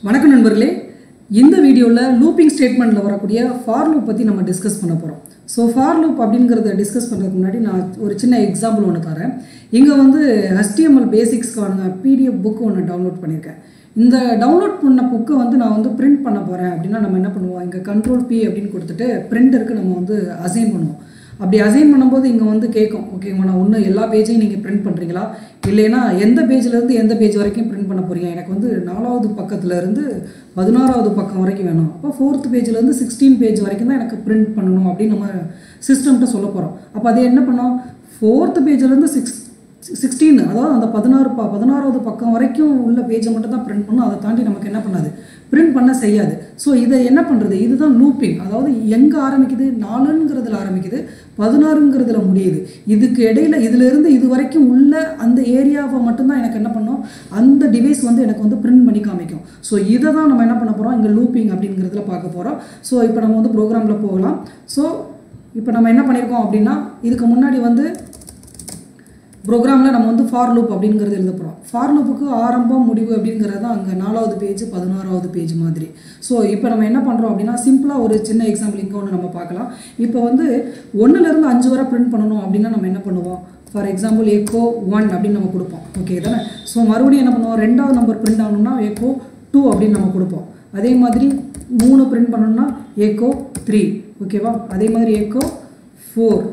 வணக்கம் நண்பர்களே இந்த வீடியோவில் லூப்பிங் ஸ்டேட்மெண்ட்டில் வரக்கூடிய ஃபார் லூப் பற்றி நம்ம டிஸ்கஸ் பண்ண போகிறோம் ஸோ ஃபார் லூப் அப்படிங்கிறத டிஸ்கஸ் பண்ணுறதுக்கு முன்னாடி நான் ஒரு சின்ன எக்ஸாம்பிள் ஒன்று தரேன் இங்கே வந்து HTML பேசிக்ஸ்க்கான பிடிஎஃப் புக் ஒன்று டவுன்லோட் பண்ணியிருக்கேன் இந்த டவுன்லோட் பண்ண புக்கை வந்து நான் வந்து பிரிண்ட் பண்ண போகிறேன் அப்படின்னா நம்ம என்ன பண்ணுவோம் இங்கே கண்ட்ரோல் பி அப்படின்னு கொடுத்துட்டு பிரிண்டருக்கு நம்ம வந்து அசைன் பண்ணுவோம் அப்படி அசைன் பண்ணும்போது இங்கே வந்து கேட்கும் ஓகேங்களா நான் ஒன்று எல்லா பேஜையும் நீங்கள் பிரிண்ட் பண்ணுறீங்களா இல்லைன்னா எந்த பேஜ்லேருந்து எந்த பேஜ் வரைக்கும் பிரிண்ட் பண்ண போறீங்க எனக்கு வந்து நாலாவது பக்கத்துல இருந்து பதினாறாவது பக்கம் வரைக்கும் வேணும் அப்போ ஃபோர்த் பேஜ்லேருந்து சிக்ஸ்டீன் பேஜ் வரைக்கும் தான் எனக்கு பிரிண்ட் பண்ணணும் அப்படின்னு நம்ம சிஸ்டம்கிட்ட சொல்ல போகிறோம் அப்போ அது என்ன பண்ணோம் ஃபோர்த் பேஜ்லேருந்து சிக்ஸ் சிக்ஸ்டீன் அதாவது அந்த பதினாறு ப பதினாறாவது பக்கம் வரைக்கும் உள்ள பேஜை மட்டும் தான் பிரிண்ட் பண்ணும் அதை தாண்டி நமக்கு என்ன பண்ணாது பிரிண்ட் பண்ண செய்யாது ஸோ இதை என்ன பண்ணுறது இதுதான் லூப்பிங் அதாவது எங்கே ஆரம்பிக்குது நாலுங்கிறதுல ஆரம்பிக்குது பதினாறுங்கிறதுல முடியுது இதுக்கு இடையில இதிலிருந்து இது வரைக்கும் உள்ள அந்த ஏரியாவை மட்டும்தான் எனக்கு என்ன பண்ணும் அந்த டிவைஸ் வந்து எனக்கு வந்து பிரிண்ட் பண்ணி காமிக்கும் ஸோ இதை தான் நம்ம என்ன பண்ண போகிறோம் இங்கே லூப்பிங் அப்படிங்கிறதுல பார்க்க போகிறோம் ஸோ இப்போ நம்ம வந்து ப்ரோக்ராமில் போகலாம் ஸோ இப்போ நம்ம என்ன பண்ணியிருக்கோம் அப்படின்னா இதுக்கு முன்னாடி வந்து ப்ரோக்ராமில் நம்ம வந்து ஃபார் லூப் அப்படிங்கிறது எழுத போகிறோம் ஃபார் லூப்புக்கு ஆரம்பம் முடிவு அப்படிங்கிறது தான் அங்கே நாலாவது பேஜ் பதினாறாவது பேஜ் மாதிரி ஸோ இப்போ நம்ம என்ன பண்ணுறோம் அப்படின்னா சிம்பிளாக ஒரு சின்ன எக்ஸாம்பிள் இங்கே ஒன்று நம்ம பார்க்கலாம் இப்போ வந்து ஒன்றுலேருந்து அஞ்சு வரை பிரிண்ட் பண்ணணும் அப்படின்னா நம்ம என்ன பண்ணுவோம் ஃபார் எக்ஸாம்பிள் எக்கோ ஒன் அப்படின்னு நம்ம கொடுப்போம் ஓகே தானே ஸோ மறுபடியும் என்ன பண்ணுவோம் ரெண்டாவது நம்பர் பிரிண்ட் ஆகணும்னா எக்கோ டூ அப்படின்னு நம்ம கொடுப்போம் அதே மாதிரி மூணு பிரிண்ட் பண்ணணும்னா எக்கோ த்ரீ ஓகேவா அதே மாதிரி எக்கோ ஃபோர்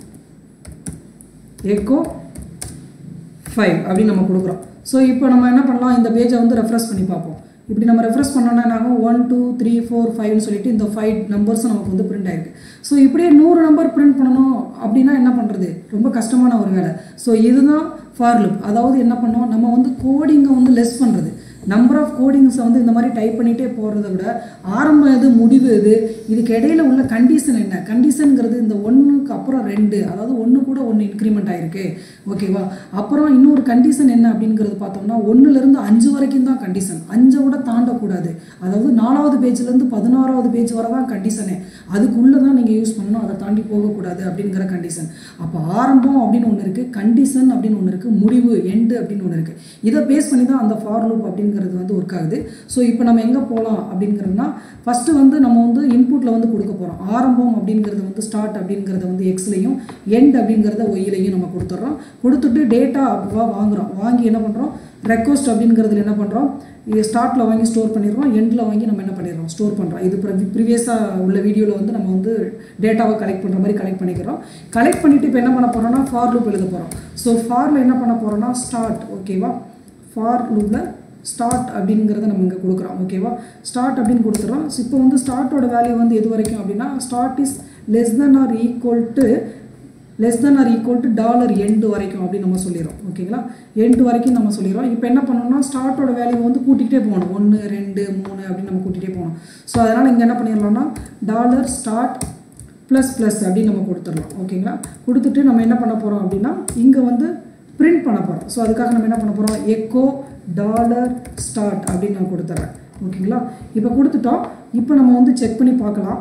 எக்கோ ஃபைவ் அப்படின்னு நம்ம கொடுக்குறோம் ஸோ இப்போ நம்ம என்ன பண்ணலாம் இந்த பேஜை வந்து ரெஃப்ரெஷ் பண்ணி பார்ப்போம் இப்படி நம்ம ரெஃப்ரெஷ் பண்ணோம்னா நாங்கள் ஒன் டூ த்ரீ ஃபோர் ஃபைவ்னு சொல்லிட்டு இந்த ஃபைவ் நம்பர்ஸும் நமக்கு வந்து பிரிண்ட் ஆயிருக்கு ஸோ இப்படியே நூறு நம்பர் பிரிண்ட் பண்ணணும் அப்படின்னா என்ன பண்ணுறது ரொம்ப கஷ்டமான ஒரு வேலை ஸோ இதுதான் ஃபார் லுக் அதாவது என்ன பண்ணோம் நம்ம வந்து கோடிங்கை வந்து லெஸ் பண்ணுறது நம்பர் ஆஃப் கோடிங்ஸை வந்து இந்த மாதிரி டைப் பண்ணிகிட்டே போகிறத விட ஆரம்பம் எது முடிவு எது இதுக்கு இடையில உள்ள கண்டிஷன் என்ன கண்டிஷனுங்கிறது இந்த ஒன்றுக்கு அப்புறம் ரெண்டு அதாவது ஒன்று கூட ஒன்று இன்க்ரிமெண்ட் ஆயிருக்கு ஓகேவா அப்புறம் இன்னொரு கண்டிஷன் என்ன அப்படிங்கிறது பார்த்தோம்னா ஒன்றுலேருந்து அஞ்சு வரைக்கும் தான் கண்டிஷன் அஞ்சை விட தாண்டக்கூடாது அதாவது நாலாவது பேஜ்லேருந்து பதினாறாவது பேஜ் வரை தான் கண்டிஷனே அதுக்குள்ளே தான் நீங்கள் யூஸ் பண்ணணும் அதை தாண்டி போகக்கூடாது அப்படிங்கிற கண்டிஷன் அப்போ ஆரம்பம் அப்படின்னு ஒன்று இருக்குது கண்டிஷன் அப்படின்னு ஒன்று இருக்குது முடிவு எண்டு அப்படின்னு ஒன்று இருக்குது இதை பேஸ் பண்ணி தான் அந்த ஃபார் லூப் அப்படிங்கிறது வந்து ஒர்க் ஆகுது ஸோ இப்போ நம்ம எங்கே போகலாம் அப்படிங்கிறதுனா ஃபஸ்ட்டு வந்து நம்ம வந்து இன்புட்டில் வந்து கொடுக்க போகிறோம் ஆரம்பம் அப்படிங்கிறது வந்து ஸ்டார்ட் அப்படிங்கிறத வந்து எக்ஸ்லையும் எண்ட் அப்படிங்கிறத ஒய்லையும் நம்ம கொடுத்துட்றோம் கொடுத்துட்டு டேட்டா வாங்குகிறோம் வாங்கி என்ன பண்ணுறோம் ரெக்வஸ்ட் அப்படிங்கிறதுல என்ன பண்ணுறோம் இது ஸ்டார்ட்டில் வாங்கி ஸ்டோர் பண்ணிடுறோம் எண்டில் வாங்கி நம்ம என்ன பண்ணிடுறோம் ஸ்டோர் பண்ணுறோம் இது ப்ரீவியஸாக உள்ள வீடியோவில் வந்து நம்ம வந்து டேட்டாவை கலெக்ட் பண்ணுற மாதிரி கலெக்ட் பண்ணிக்கிறோம் கலெக்ட் பண்ணிவிட்டு இப்போ என்ன பண்ண போகிறோம்னா ஃபார் லூப் எழுத போகிறோம் ஸோ ஃபாரில் என்ன பண்ண போகிறோம்னா ஸ்டார்ட் ஓகேவா ஃபார் லூப்பில் ஸ்டார்ட் அப்படிங்கிறத நம்ம இங்கே கொடுக்குறோம் ஓகேவா ஸ்டார்ட் அப்படின்னு கொடுத்துறோம் இப்போ வந்து ஸ்டார்ட்டோட வேல்யூ வந்து எது வரைக்கும் அப்படின்னா start is less than or equal to less than or equal to dollar end வரைக்கும் அப்படின்னு நம்ம சொல்லிடுறோம் ஓகேங்களா எண்டு வரைக்கும் நம்ம சொல்லிடுறோம் இப்போ என்ன பண்ணணும்னா ஸ்டார்ட்டோட வேல்யூ வந்து கூட்டிகிட்டே போகணும் ஒன்று ரெண்டு மூணு அப்படின்னு நம்ம கூட்டிகிட்டே போகணும் ஸோ அதனால் இங்கே என்ன பண்ணிடலாம்னா டாலர் ஸ்டார்ட் ப்ளஸ் ப்ளஸ் அப்படின்னு நம்ம கொடுத்துடலாம் ஓகேங்களா கொடுத்துட்டு நம்ம என்ன பண்ண போகிறோம் அப்படின்னா இங்கே வந்து பிரிண்ட் பண்ண போகிறோம் ஸோ அதுக்காக நம்ம என்ன பண்ண போகிறோம் எக்கோ டாலர் ஸ்டார்ட் அப்படின்னு நான் கொடுத்துட்றேன் ஓகேங்களா இப்போ கொடுத்துட்டோம் இப்போ நம்ம வந்து செக் பண்ணி பார்க்கலாம்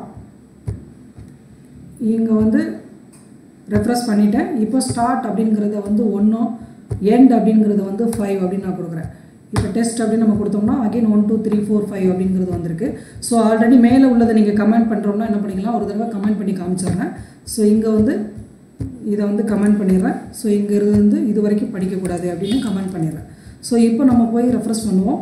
இங்கே வந்து ரெஃப்ரெஷ் பண்ணிட்டேன் இப்போ ஸ்டார்ட் அப்படிங்கிறத வந்து ஒன்றும் எண்ட் அப்படிங்கிறத வந்து ஃபைவ் அப்படின்னு நான் கொடுக்குறேன் இப்போ டெஸ்ட் அப்படின்னு நம்ம கொடுத்தோம்னா again one two three four five அப்படிங்கிறது வந்திருக்கு ஸோ ஆல்ரெடி மேலே உள்ளதை நீங்கள் கமெண்ட் பண்ணுறோம்னா என்ன பண்ணிக்கலாம் ஒரு தடவை கமெண்ட் பண்ணி காமிச்சிடுறேன் ஸோ இங்கே வந்து இதை வந்து கமெண்ட் பண்ணிடுறேன் ஸோ இங்கே இருந்து இது வரைக்கும் படிக்கக்கூடாது அப்படின்னு கமெண்ட் பண்ணிடுறேன் ஸோ இப்போ நம்ம போய் ரெஃப்ரெஷ் பண்ணுவோம்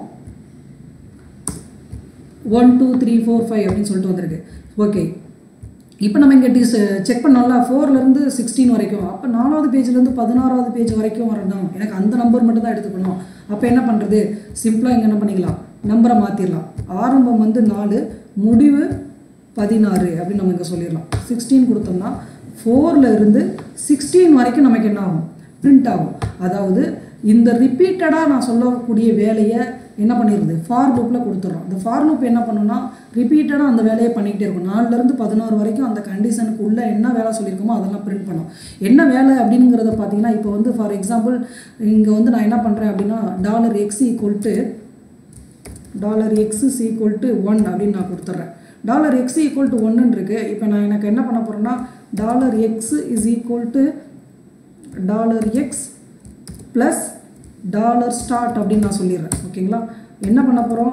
one two three four five அப்படின்னு சொல்லிட்டு வந்திருக்கு ஓகே இப்போ நம்ம இங்கே டிஸ் செக் பண்ணோம்ல ஃபோர்லேருந்து சிக்ஸ்டீன் வரைக்கும் அப்போ நாலாவது பேஜ்லேருந்து பதினாறாவது பேஜ் வரைக்கும் வரணும் எனக்கு அந்த நம்பர் மட்டும் தான் எடுத்துக்கணும் அப்போ என்ன பண்ணுறது சிம்பிளாக இங்கே என்ன பண்ணிக்கலாம் நம்பரை மாற்றிடலாம் ஆரம்பம் வந்து நாலு முடிவு பதினாறு அப்படின்னு நம்ம இங்கே சொல்லிடலாம் சிக்ஸ்டீன் கொடுத்தோம்னா ஃபோரில் இருந்து சிக்ஸ்டீன் வரைக்கும் நமக்கு என்ன ஆகும் பிரிண்ட் ஆகும் அதாவது இந்த ரிப்பீட்டடாக நான் சொல்லக்கூடிய வேலையை என்ன பண்ணிடுது ஃபார் லூப்பில் கொடுத்துட்றோம் இந்த ஃபார் லூப் என்ன பண்ணுன்னா ரிப்பீட்டடாக அந்த வேலையை பண்ணிக்கிட்டே இருக்கும் நாலுலேருந்து பதினாறு வரைக்கும் அந்த கண்டிஷனுக்கு உள்ள என்ன வேலை சொல்லியிருக்கோமோ அதெல்லாம் பிரிண்ட் பண்ணும் என்ன வேலை அப்படிங்கிறத பார்த்தீங்கன்னா இப்போ வந்து ஃபார் எக்ஸாம்பிள் இங்கே வந்து நான் என்ன பண்ணுறேன் அப்படின்னா dollar x equal to dollar x is equal to one அப்படின்னு நான் கொடுத்துட்றேன் டாலர் எக்ஸ் ஈக்குவல் டு ஒன்றுன்னு இருக்குது இப்போ நான் எனக்கு என்ன பண்ண போகிறேன்னா dollar x is equal to dollar x plus dollar start அப்படின்னு நான் சொல்லிடுறேன் ஓகேங்களா என்ன பண்ண போகிறோம்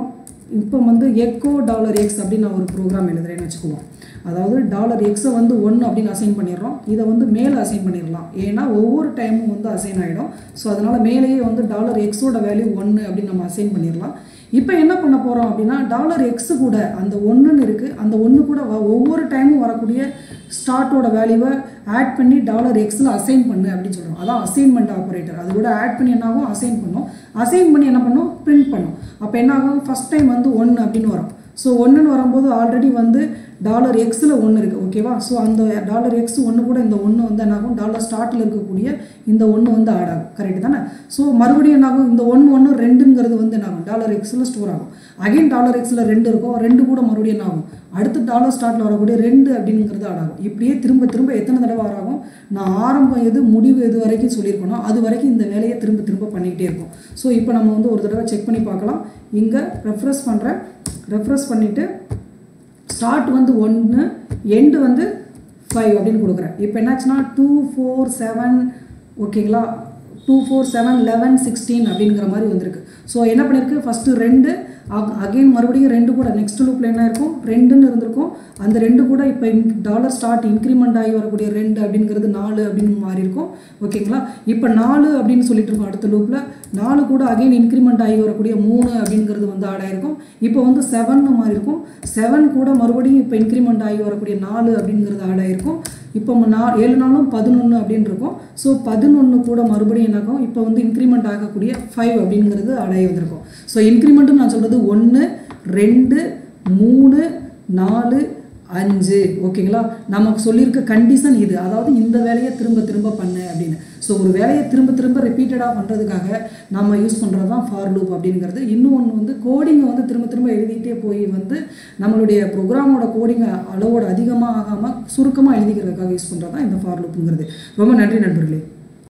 இப்போ வந்து எக்கோ டாலர் எக்ஸ் அப்படின்னு நான் ஒரு ப்ரோக்ராம் எழுதுறேன்னு வச்சுக்குவோம் அதாவது டாலர் எக்ஸை வந்து ஒன்று அப்படின்னு அசைன் பண்ணிடுறோம் இதை வந்து மேலே அசைன் பண்ணிடலாம் ஏன்னா ஒவ்வொரு டைமும் வந்து அசைன் ஆகிடும் ஸோ அதனால் மேலேயே வந்து டாலர் எக்ஸோட வேல்யூ ஒன்று அப்படின்னு நம்ம அசைன் பண்ணிடலாம் இப்போ என்ன பண்ண போகிறோம் அப்படின்னா டாலர் எக்ஸு கூட அந்த ஒன்றுன்னு இருக்குது அந்த ஒன்று கூட வ- ஒவ்வொரு டைமும் வரக்கூடிய ஸ்டார்ட்டோட வேல்யூவை ஆட் பண்ணி டாலர் எக்ஸில் அசைன் பண்ணு அப்படின்னு சொல்கிறோம் அதான் அசைன்மெண்ட் ஆப்ரேட்டர் அது கூட ஆட் பண்ணி என்ன ஆகும் அசைன் பண்ணும் அசைன் பண்ணி என்ன பண்ணும் பிரிண்ட் பண்ணும் அப்போ என்ன ஆகும் ஃபஸ்ட் டைம் வந்து ஒன்று அப்படின்னு வரும் ஸோ ஒன்றுன்னு வரும்போது ஆல்ரெடி வந்து டாலர் எக்ஸில் ஒன்று இருக்குது ஓகேவா ஸோ அந்த டாலர் எக்ஸ் ஒன்று கூட இந்த ஒன்று வந்து என்ன ஆகும் டாலர் ஸ்டார்ட்டில் இருக்கக்கூடிய இந்த ஒன்று வந்து ஆட் ஆகும் கரெக்ட் தானே ஸோ மறுபடியும் என்ன ஆகும் இந்த ஒன்று ஒன்று ரெண்டுங்கிறது வந்து என்ன ஆகும் டாலர் எக்ஸில் ஸ்டோர் ஆகும் அகைன் டாலர் எக்ஸில் ரெண்டு இருக்கும் ரெண்டு கூட மறுபடியும் என்ன ஆகும் அடுத்து டாலர் ஸ்டார்ட்டில் வரக்கூடிய ரெண்டு அப்படிங்கிறது ஆட் ஆகும் இப்படியே திரும்ப திரும்ப எத்தனை தடவை ஆட் ஆகும் நான் ஆரம்பம் எது முடிவு எது வரைக்கும் சொல்லியிருக்கணும் அது வரைக்கும் இந்த வேலையை திரும்ப திரும்ப பண்ணிக்கிட்டே இருக்கும் ஸோ இப்போ நம்ம வந்து ஒரு தடவை செக் பண்ணி பார்க்கலாம் இங்கே ரெஃப்ரெஷ் பண்ணுறேன் ரெஃப்ரெஷ் பண்ணிவிட்டு ஸ்டார்ட் வந்து ஒன்று எண்டு வந்து ஃபைவ் அப்படின்னு கொடுக்குறேன் இப்போ என்னாச்சுன்னா டூ ஃபோர் செவன் ஓகேங்களா two four seven eleven sixteen அப்படிங்கிற மாதிரி வந்திருக்கு ஸோ என்ன பண்ணியிருக்கு ஃபஸ்ட்டு ரெண்டு அகைன் மறுபடியும் ரெண்டு கூட நெக்ஸ்ட் லூப்பில் என்ன இருக்கும் ரெண்டுன்னு இருந்திருக்கும் அந்த ரெண்டு கூட இப்போ டாலர் ஸ்டார்ட் இன்க்ரிமெண்ட் ஆகி வரக்கூடிய ரெண்டு அப்படிங்கிறது நாலு அப்படின்னு மாறி இருக்கும் ஓகேங்களா இப்போ நாலு அப்படின்னு சொல்லிட்டு இருக்கோம் அடுத்த லூப்பில் நாலு கூட அகைன் இன்க்ரிமெண்ட் ஆகி வரக்கூடிய மூணு அப்படிங்கிறது வந்து ஆட் ஆயிருக்கும் இப்போ வந்து செவன்னு மாறி இருக்கும் செவன் கூட மறுபடியும் இப்போ இன்க்ரிமெண்ட் ஆகி வரக்கூடிய நாலு அப்படிங்கிறது ஆட் ஆயிருக்கும் இப்போ நா ஏழு நாளும் பதினொன்று அப்படின்னு இருக்கும் ஸோ பதினொன்று கூட மறுபடியும் என்னாகும் இப்போ வந்து இன்க்ரிமெண்ட் ஆகக்கூடிய ஃபைவ் அப்படிங்கிறது ஆட் ஆகி வந்திருக்கும் ஸோ இன்க்ரிமெண்ட்னு நான் சொல்கிறது ஒன்று ரெண்டு மூணு நாலு அஞ்சு ஓகேங்களா நமக்கு சொல்லியிருக்க கண்டிஷன் இது அதாவது இந்த வேலையை திரும்ப திரும்ப பண்ணு அப்படின்னு ஸோ ஒரு வேலையை திரும்ப திரும்ப ரிப்பீட்டடாக பண்ணுறதுக்காக நம்ம யூஸ் பண்ணுறது தான் ஃபார் லூப் அப்படிங்கிறது இன்னும் ஒன்று வந்து கோடிங்கை வந்து திரும்ப திரும்ப எழுதிக்கிட்டே போய் வந்து நம்மளுடைய ப்ரோக்ராமோட கோடிங்கை அளவோட அதிகமாக ஆகாமல் சுருக்கமாக எழுதிக்கிறதுக்காக யூஸ் பண்ணுறது தான் இந்த ஃபார் லூப்புங்கிறது ரொம்ப நன்றி நண்பர்களே